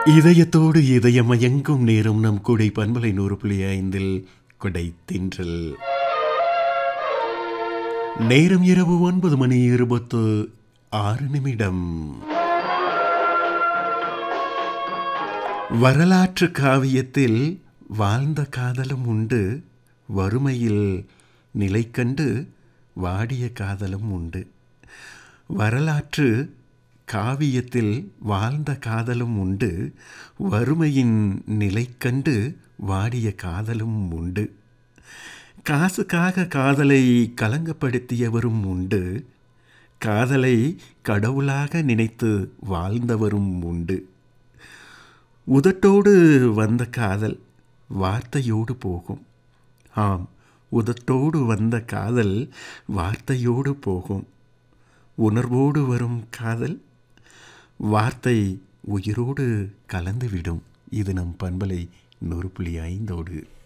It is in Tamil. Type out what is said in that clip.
இதயத்தோடு இதயமயங்கும் நேரம் நம் கொடை பண்பலை நூறு புள்ளி ஐந்தில் கொடை தின்றல் நேரம் இரவு ஒன்பது மணி இருபத்து ஆறு நிமிடம் வரலாற்று காவியத்தில் வாழ்ந்த காதலும் உண்டு வறுமையில் நிலை கண்டு வாடிய காதலும் உண்டு வரலாற்று காவியத்தில் வாழ்ந்த காதலும் உண்டு வறுமையின் நிலை கண்டு வாடிய காதலும் உண்டு காசுக்காக காதலை கலங்கப்படுத்தியவரும் உண்டு காதலை கடவுளாக நினைத்து வாழ்ந்தவரும் உண்டு உதட்டோடு வந்த காதல் வார்த்தையோடு போகும் ஆம் உதட்டோடு வந்த காதல் வார்த்தையோடு போகும் உணர்வோடு வரும் காதல் வார்த்தை உயிரோடு கலந்துவிடும் இது நம் பண்பலை நூறு புள்ளி ஐந்தோடு